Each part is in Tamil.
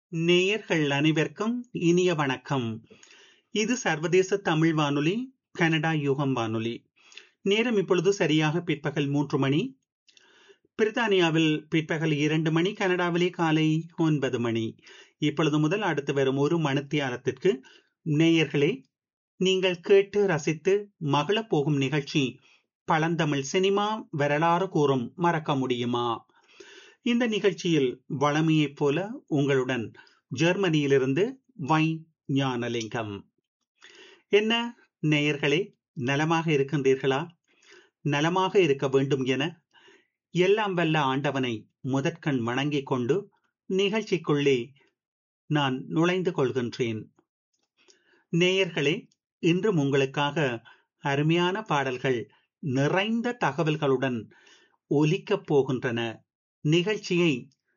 நேயர்கள் அனைவருக்கும் இனிய வணக்கம் இது சர்வதேச தமிழ் வானொலி கனடா யூகம் வானொலி நேரம் இப்பொழுது சரியாக பிற்பகல் மூன்று மணி பிரித்தானியாவில் பிற்பகல் இரண்டு மணி கனடாவிலே காலை ஒன்பது மணி இப்பொழுது முதல் அடுத்து வரும் ஒரு மணித்தியாலத்திற்கு நேயர்களே நீங்கள் கேட்டு ரசித்து மகளப் போகும் நிகழ்ச்சி பழந்தமிழ் சினிமா வரலாறு கூறும் மறக்க முடியுமா இந்த நிகழ்ச்சியில் வளமையைப் போல உங்களுடன் ஜெர்மனியிலிருந்து வை ஞானலிங்கம் என்ன நேயர்களே நலமாக இருக்கின்றீர்களா நலமாக இருக்க வேண்டும் என எல்லாம் வல்ல ஆண்டவனை முதற்கண் வணங்கிக் கொண்டு நிகழ்ச்சிக்குள்ளே நான் நுழைந்து கொள்கின்றேன் நேயர்களே இன்றும் உங்களுக்காக அருமையான பாடல்கள் நிறைந்த தகவல்களுடன் ஒலிக்கப் போகின்றன நிகழ்ச்சியை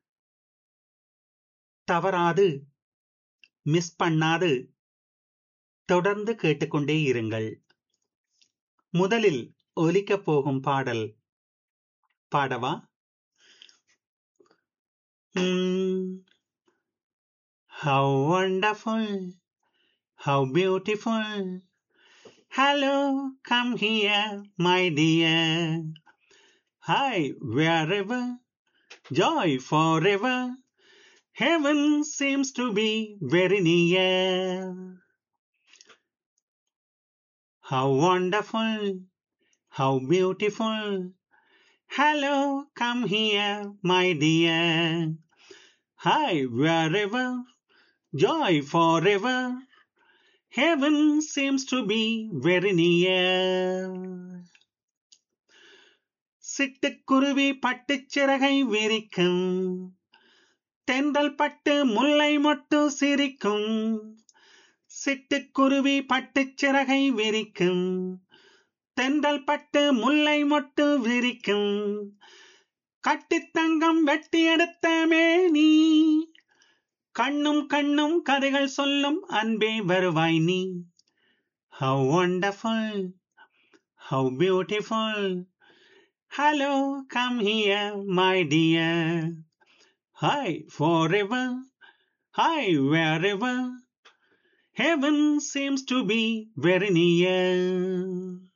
தவறாது மிஸ் பண்ணாது தொடர்ந்து கேட்டுக்கொண்டே இருங்கள் முதலில் ஒலிக்கப் போகும் பாடல் பாடவா How wonderful, how beautiful. Hello, come here, my dear. Hi, wherever, joy forever. Heaven seems to be very near. How wonderful, how beautiful. Hello, come here, my dear. Hi, wherever, joy forever. Heaven seems to be very near. சிட்டுக்குருவி பட்டுச் சிறகை விரிக்கும் தென்றல் பட்டு முல்லை மொட்டு சிரிக்கும் சிட்டுக்குருவி பட்டுச் சிறகை விரிக்கும் தென்றல் பட்டு முல்லை மொட்டு விரிக்கும் கட்டித்தங்கம் வெட்டி எடுத்த மேனி கண்ணும் கண்ணும் கதைகள் சொல்லும் அன்பே வருவாய் நீ how wonderful how beautiful hello come here my dear hi forever hi wherever Heaven seems to be very near.